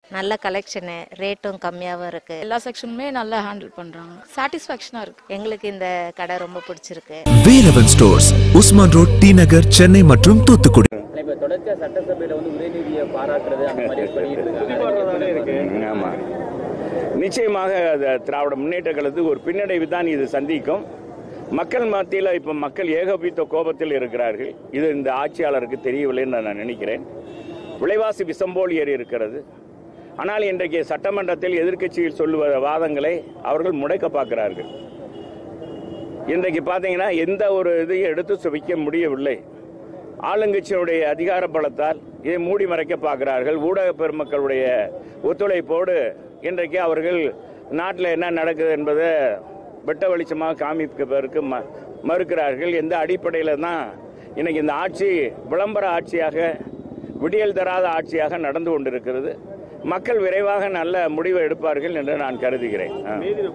நல்ல கலெக்ஷனு ரேட்டும் கம்மியாகவும் இருக்கு எல்லா செக்ஷனுமே நல்லா ஹேண்டில் பண்ணுறாங்க சாட்டிஸ்ஃபேக்ஷனாக இருக்குது எங்களுக்கு இந்த கடை ரொம்ப பிடிச்சிருக்கு Velavan stores Usman road T Nagar Chennai மற்றும் தூத்துக்குடி இப்ப தொடர்ச்சியா சட்டசபையில வந்து உதயநிதியை பாராட்டுறது அந்த மாதிரி பண்ணிட்டு இருக்காங்க ஆமா நிச்சயமாக அது திராவிட முன்னேற்ற கழகத்துக்கு ஒரு பின்னடைவு தான் இது சந்திக்கும் மக்கள் மத்தியில் இப்போ மக்கள் ஏகோபித்த கோபத்தில் இருக்கிறார்கள் இது இந்த ஆட்சியாளருக்கு தெரியவில்லைன்னு நான் நினைக்கிறேன் விலைவாசி விஷம்போல் ஏறி இருக்கிறது ஆனால் இன்றைக்கு சட்டமன்றத்தில் எதிர்க்கட்சியில் சொல்லுவ வாதங்களை அவர்கள் முடைக்க பார்க்கிறார்கள் இன்றைக்கு பார்த்தீங்கன்னா எந்த ஒரு இதையும் எடுத்து வைக்க முடியவில்லை ஆளுங்கட்சியினுடைய அதிகார பலத்தால் இதை மூடி மறைக்க பார்க்கிறார்கள் ஊடக பெருமக்களுடைய ஒத்துழைப்போடு இன்றைக்கு அவர்கள் நாட்டில் என்ன நடக்குது என்பதை வெட்ட வெளிச்சமாக காமிப்பதற்கு ம மறுக்கிறார்கள் எந்த அடிப்படையில் தான் இன்னைக்கு இந்த ஆட்சி விளம்பர ஆட்சியாக விடியல் தராத ஆட்சியாக நடந்து கொண்டிருக்கிறது மக்கள் விரைவாக நல்ல முடிவை எடுப்பார்கள் என்று நான் கருதுகிறேன் ஆ.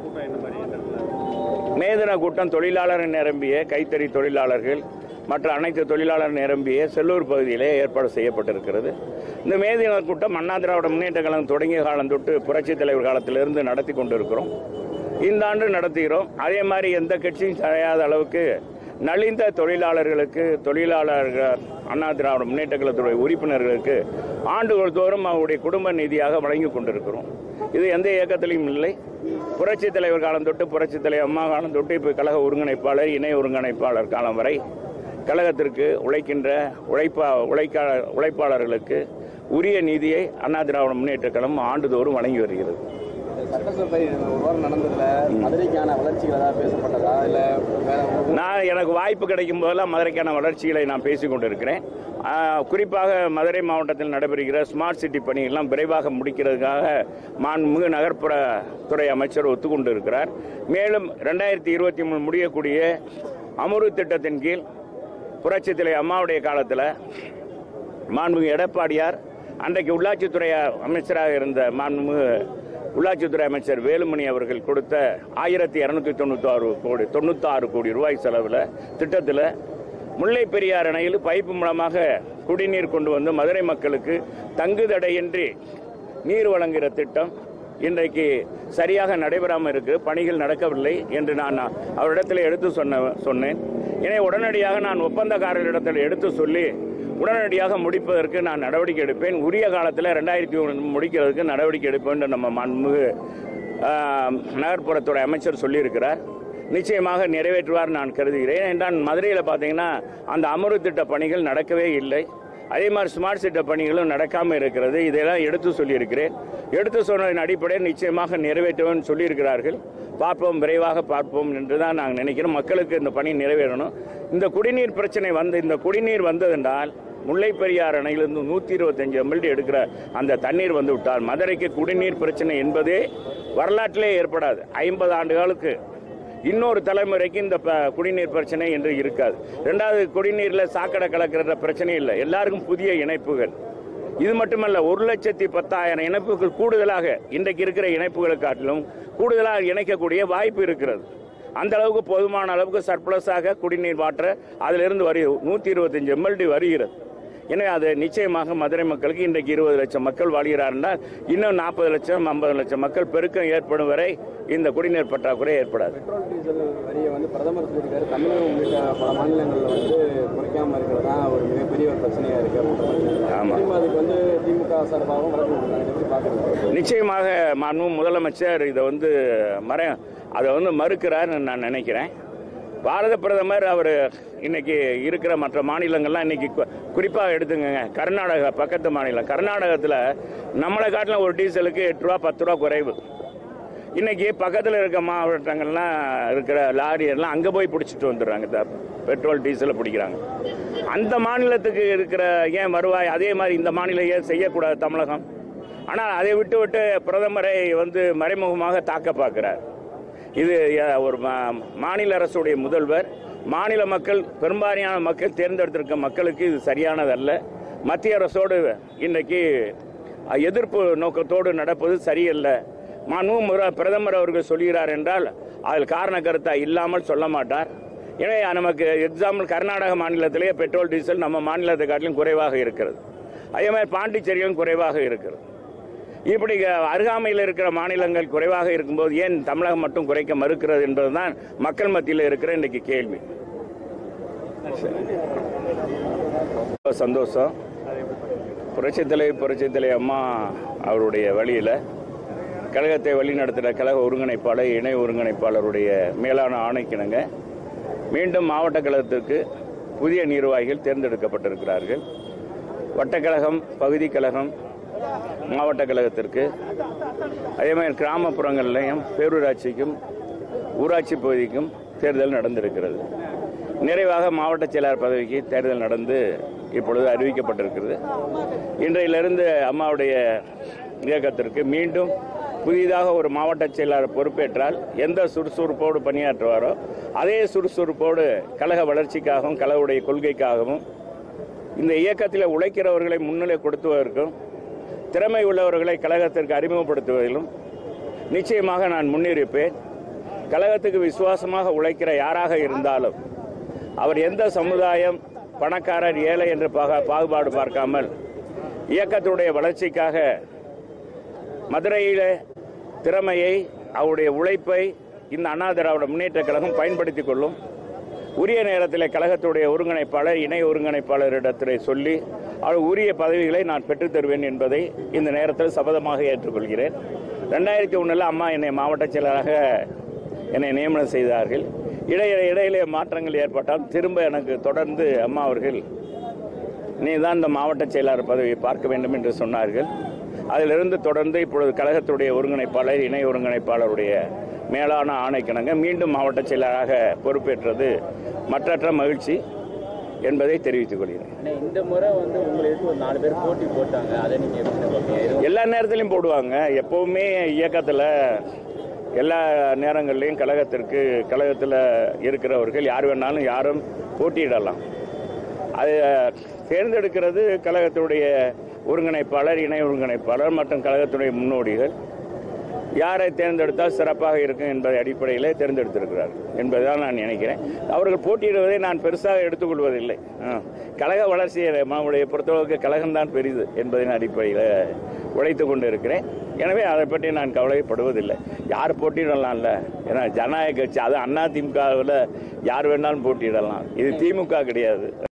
மேதின கூட்டம் தொழிலாளர் நிரம்பிய கைத்தறி தொழிலாளர்கள் மற்ற அனைத்து தொழிலாளர் நிரம்பிய செல்லூர் பகுதியிலே ஏற்பாடு செய்யப்பட்டிருக்கிறது இந்த மேதின கூட்டம் அண்ணா திராவிட முன்னேற்ற கழகம் தொடங்கிய காலம் தொட்டு புரட்சித் தலைவர் காலத்திலிருந்து நடத்தி கொண்டிருக்கிறோம் இந்த ஆண்டு நடத்துகிறோம் அதே மாதிரி எந்த கட்சியும் செய்யாத அளவுக்கு நலிந்த தொழிலாளர்களுக்கு தொழிலாளர்கள் அண்ணா திராவிட முன்னேற்ற கழகத்துடைய உறுப்பினர்களுக்கு ஆண்டுகள் தோறும் அவருடைய குடும்ப நிதியாக வழங்கி கொண்டிருக்கிறோம் இது எந்த இயக்கத்திலையும் இல்லை புரட்சி தலைவர் காலம் தொட்டு புரட்சி தலைவர் அம்மா காலம் தொட்டு இப்போ கழக ஒருங்கிணைப்பாளர் இணை ஒருங்கிணைப்பாளர் காலம் வரை கழகத்திற்கு உழைக்கின்ற உழைப்பா உழைக்கா உழைப்பாளர்களுக்கு உரிய நீதியை அண்ணா திராவிட முன்னேற்ற கழகம் ஆண்டுதோறும் வழங்கி வருகிறது சட்டசபை ஒரு வாரம் நடந்ததுல மதுரைக்கான வளர்ச்சிகள் ஏதாவது பேசப்பட்டதா இல்ல வேற ஒரு- நான் எனக்கு வாய்ப்பு கிடைக்கும் போதெல்லாம் மதுரைக்கான வளர்ச்சிகளை நான் பேசிக் கொண்டிருக்கிறேன் ஆஹ், குறிப்பாக மதுரை மாவட்டத்தில் நடைபெறுகிற ஸ்மார்ட் சிட்டி பணிகள்லாம் விரைவாக முடிக்கிறதுக்காக மாண்புமிகு நகர்ப்புற துறை அமைச்சர் ஒத்துக்கொண்டு இருக்கிறார் மேலும் ரெண்டாயிரத்தி இருபத்தி மூணு முடியக்கூடிய அமுரு திட்டத்தின் கீழ் புரட்சித் தலைவர் அம்மாவுடைய காலத்தில் மாண்புமிகு எடப்பாடியார் அன்றைக்கு உள்ளாட்சித்துறை அமைச்சராக இருந்த மாண்புமிகு உள்ளாட்சித்துறை அமைச்சர் வேலுமணி அவர்கள் கொடுத்த ஆயிரத்தி இரநூத்தி தொண்ணூத்தாறு கோடி தொண்ணூத்தாறு கோடி ரூபாய் செலவில் திட்டத்தில் முல்லை பெரியார் அணையில் பைப்பு மூலமாக குடிநீர் கொண்டு வந்து மதுரை மக்களுக்கு தங்குதடையின்றி நீர் வழங்குகிற திட்டம் இன்றைக்கு சரியாக நடைபெறாமல் இருக்கு பணிகள் நடக்கவில்லை என்று நான் அவரிடத்தில் எடுத்து சொன்ன சொன்னேன் எனவே உடனடியாக நான் ஒப்பந்தக்காரரிடத்தில் எடுத்து சொல்லி உடனடியாக முடிப்பதற்கு நான் நடவடிக்கை எடுப்பேன் உரிய காலத்தில் ரெண்டாயிரத்தி ஒன்று முடிக்கிறதுக்கு நடவடிக்கை எடுப்பேன் என்று நம்ம மாண்புமிகு ஆஹ், நகர்ப்புறத்துறை அமைச்சர் சொல்லியிருக்கிறார் நிச்சயமாக நிறைவேற்றுவார் நான் கருதுகிறேன் என்றால் மதுரையில் பார்த்தீங்கன்னா அந்த அமர்வு திட்ட பணிகள் நடக்கவே இல்லை அதே மாதிரி ஸ்மார்ட் சிட்ட பணிகளும் நடக்காமல் இருக்கிறது இதெல்லாம் எடுத்து சொல்லியிருக்கிறேன் எடுத்து சொன்னதன் அடிப்படையில் நிச்சயமாக நிறைவேற்றுவேன் சொல்லியிருக்கிறார்கள் பார்ப்போம் விரைவாக பார்ப்போம் என்று தான் நாங்கள் நினைக்கிறோம் மக்களுக்கு இந்த பணி நிறைவேறணும் இந்த குடிநீர் பிரச்சனை வந்து இந்த குடிநீர் வந்ததென்றால் முல்லை பெரியார் அணையிலிருந்து நூற்றி இருபத்தஞ்சு எம்எல்டி எடுக்கிற அந்த தண்ணீர் வந்து விட்டால் மதுரைக்கு குடிநீர் பிரச்சனை என்பதே வரலாற்றிலே ஏற்படாது ஐம்பது ஆண்டுகளுக்கு இன்னொரு தலைமுறைக்கு இந்த ப- குடிநீர் பிரச்சனை என்று இருக்காது ரெண்டாவது குடிநீரில் சாக்கடை கலக்கிற பிரச்சனை இல்லை எல்லாருக்கும் புதிய இணைப்புகள் இது மட்டுமல்ல ஒரு லட்சத்தி பத்தாயிரம் இணைப்புகள் கூடுதலாக இன்றைக்கு இருக்கிற இணைப்புகளை காட்டிலும் கூடுதலாக இணைக்கக்கூடிய வாய்ப்பு இருக்கிறது அந்த அளவுக்கு போதுமான அளவுக்கு சர்ப்ளஸாக குடிநீர் வாட்டர் அதிலிருந்து வரி நூற்றி இருபத்தஞ்சு எம்எல்டி வருகிறது எனவே அது நிச்சயமாக மதுரை மக்களுக்கு இன்றைக்கு இருபது லட்சம் மக்கள் வாழ்கிறார்கள் இன்னும் நாற்பது லட்சம் ஐம்பது லட்சம் மக்கள் பெருக்கம் ஏற்படும் வரை இந்த குடிநீர் பற்றாக்குறை ஏற்படாது பெட்ரோல் டீசல் வரியை வந்து பிரதமர் சொல்லியிருக்காரு தமிழகம் உள்ளிட்ட பல மாநிலங்களில் வந்து குறைக்காம இருக்கிறது தான் ஒரு மிகப்பெரிய ஒரு பிரச்சனையா இருக்கு அப்படின்ற மாதிரி சொல்லியிருக்காரு. ஆமா. திரும்ப அதுக்கு வந்து திமுக சார்பாகவும் வழக்கு கொடுக்குறாங்க எப்படி பாக்குறீங்க நிச்சயமாக மாண்பு முதலமைச்சர் இதை வந்து மற அதை வந்து மறுக்கிறார்னு நான் நினைக்கிறேன் பாரத பிரதமர் அவர் இன்னைக்கு இருக்கிற மற்ற மாநிலங்கள்லாம் இன்னைக்கு கு- குறிப்பாக எடுத்துக்கங்க கர்நாடகா பக்கத்து மாநிலம் கர்நாடகத்தில் நம்மளை காட்டிலும் ஒரு டீசலுக்கு எட்டு ரூபா பத்து ரூபா குறைவு இன்னைக்கு பக்கத்தில் இருக்க மாவட்டங்கள்லாம் இருக்கிற லாரி எல்லாம் அங்கே போய் பிடிச்சிட்டு வந்துடுறாங்க இந்த பெட்ரோல் டீசலை பிடிக்கிறாங்க அந்த மாநிலத்துக்கு இருக்கிற ஏன் வருவாய் அதே மாதிரி இந்த மாநிலம் ஏன் செய்யக்கூடாது தமிழகம் ஆனால் அதை விட்டு விட்டு பிரதமரை வந்து மறைமுகமாக தாக்க பார்க்கிறார் இது அஹ், ஒரு மா- மாநில அரசுடைய முதல்வர் மாநில மக்கள் பெரும்பாலான மக்கள் தேர்ந்தெடுத்திருக்க மக்களுக்கு இது சரியானதல்ல மத்திய அரசோடு இன்றைக்கு அஹ், எதிர்ப்பு நோக்கத்தோடு நடப்பது சரியல்ல மனு முறை பிரதமர் அவர்கள் சொல்கிறார் என்றால் அதில் காரண கருத்தா இல்லாமல் சொல்ல மாட்டார் எனவே நமக்கு எக்ஸாம்பிள் கர்நாடக மாநிலத்திலேயே பெட்ரோல் டீசல் நம்ம மாநிலத்தை காட்டிலும் குறைவாக இருக்கிறது அதே மாதிரி பாண்டிச்சேரியிலும் குறைவாக இருக்கிறது இப்படி அருகாமையில் இருக்கிற மாநிலங்கள் குறைவாக இருக்கும்போது ஏன் தமிழகம் மட்டும் குறைக்க மறுக்கிறது என்பதுதான் மக்கள் மத்தியில் இருக்கிற இன்னைக்கு கேள்வி ரொம்ப சந்தோஷம் புரட்சித்தலை புரட்சித்தலை அம்மா அவருடைய வழியில் கழகத்தை வழிநடத்துகிற கழக ஒருங்கிணைப்பாளர் இணை ஒருங்கிணைப்பாளருடைய மேலான ஆணைக்கிணங்க மீண்டும் மாவட்ட கழகத்திற்கு புதிய நிர்வாகிகள் தேர்ந்தெடுக்கப்பட்டிருக்கிறார்கள் வட்டக்கழகம் பகுதி கழகம் மாவட்ட கழகத்திற்கு அதே மாதிரி கிராமப்புறங்கள்லையும் பேரூராட்சிக்கும் ஊராட்சி பகுதிக்கும் தேர்தல் நடந்திருக்கிறது நிறைவாக மாவட்ட செயலாளர் பதவிக்கு தேர்தல் நடந்து இப்பொழுது அறிவிக்கப்பட்டிருக்கிறது இன்றையிலிருந்து அம்மாவுடைய இயக்கத்திற்கு மீண்டும் புதிதாக ஒரு மாவட்ட செயலாளர் பொறுப்பேற்றால் எந்த சுறுசுறுப்போடு பணியாற்றுவாரோ அதே சுறுசுறுப்போடு கழக வளர்ச்சிக்காகவும் கழகவுடைய கொள்கைக்காகவும் இந்த இயக்கத்தில் உழைக்கிறவர்களை முன்னிலை கொடுத்துவதற்கும் திறமை உள்ளவர்களை கழகத்திற்கு அறிமுகப்படுத்துவதிலும் நிச்சயமாக நான் முன்னிருப்பேன் கழகத்துக்கு விசுவாசமாக உழைக்கிற யாராக இருந்தாலும் அவர் எந்த சமுதாயம் பணக்காரர் ஏழை என்று பாக- பாகுபாடு பார்க்காமல் இயக்கத்துடைய வளர்ச்சிக்காக மதுரையிலே திறமையை அவருடைய உழைப்பை இந்த அண்ணா திராவிட முன்னேற்ற கழகம் பயன்படுத்திக் கொள்ளும் உரிய நேரத்தில் கழகத்துடைய ஒருங்கிணைப்பாளர் இணை ஒருங்கிணைப்பாளரிடத்திலே சொல்லி அவர் உரிய பதவிகளை நான் பெற்றுத் தருவேன் என்பதை இந்த நேரத்தில் சபதமாக ஏற்றுக்கொள்கிறேன் ரெண்டாயிரத்தி ஒன்றில் அம்மா என்னை மாவட்ட செயலராக என்னை நியமனம் செய்தார்கள் இடையில இடையிலே மாற்றங்கள் ஏற்பட்டால் திரும்ப எனக்கு தொடர்ந்து அம்மா அவர்கள் நீ தான் இந்த மாவட்ட செயலாளர் பதவியை பார்க்க வேண்டும் என்று சொன்னார்கள் அதிலிருந்து தொடர்ந்து இப்பொழுது கழகத்துடைய ஒருங்கிணைப்பாளர் இணை ஒருங்கிணைப்பாளருடைய மேலான ஆணைக்கிணங்க மீண்டும் மாவட்ட செயலராக பொறுப்பேற்றது மற்றற்ற மகிழ்ச்சி என்பதை தெரிவித்துக் கொள்கிறேன் ஆனா இந்த முறை வந்து உங்களுக்கு ஒரு நாலு பேர் போட்டி போட்டாங்க அதை நீங்க எப்படி பார்ப்பீங்க எல்லா நேரத்திலையும் போடுவாங்க எப்பவுமே இயக்கத்தில் எல்லா நேரங்கள்லையும் கழகத்திற்கு கழகத்தில் இருக்கிறவர்கள் யார் வேணாலும் யாரும் போட்டியிடலாம் அது தேர்ந்தெடுக்கிறது கழகத்துடைய ஒருங்கிணைப்பாளர் இணை ஒருங்கிணைப்பாளர் மற்றும் கழகத்துடைய முன்னோடிகள் யாரை தேர்ந்தெடுத்தால் சிறப்பாக இருக்கும் என்பதை அடிப்படையில் தேர்ந்தெடுத்திருக்கிறார் என்பதுதான் நான் நினைக்கிறேன் அவர்கள் போட்டியிடுவதை நான் பெருசாக எடுத்துக்கொள்வதில்லை ஆ. கழக வளர்ச்சியை நம்முடைய பொறுத்தளவுக்கு கழகம்தான் பெரிது என்பதன் அடிப்படையில் உழைத்து கொண்டு இருக்கிறேன் எனவே அதை பற்றி நான் கவலைப்படுவதில்லை யார் போட்டியிடலாம்ல ஏன்னா ஜனநாயக கட்சி அது அண்ணா திமுகவில் யார் வேணாலும் போட்டியிடலாம் இது திமுக கிடையாது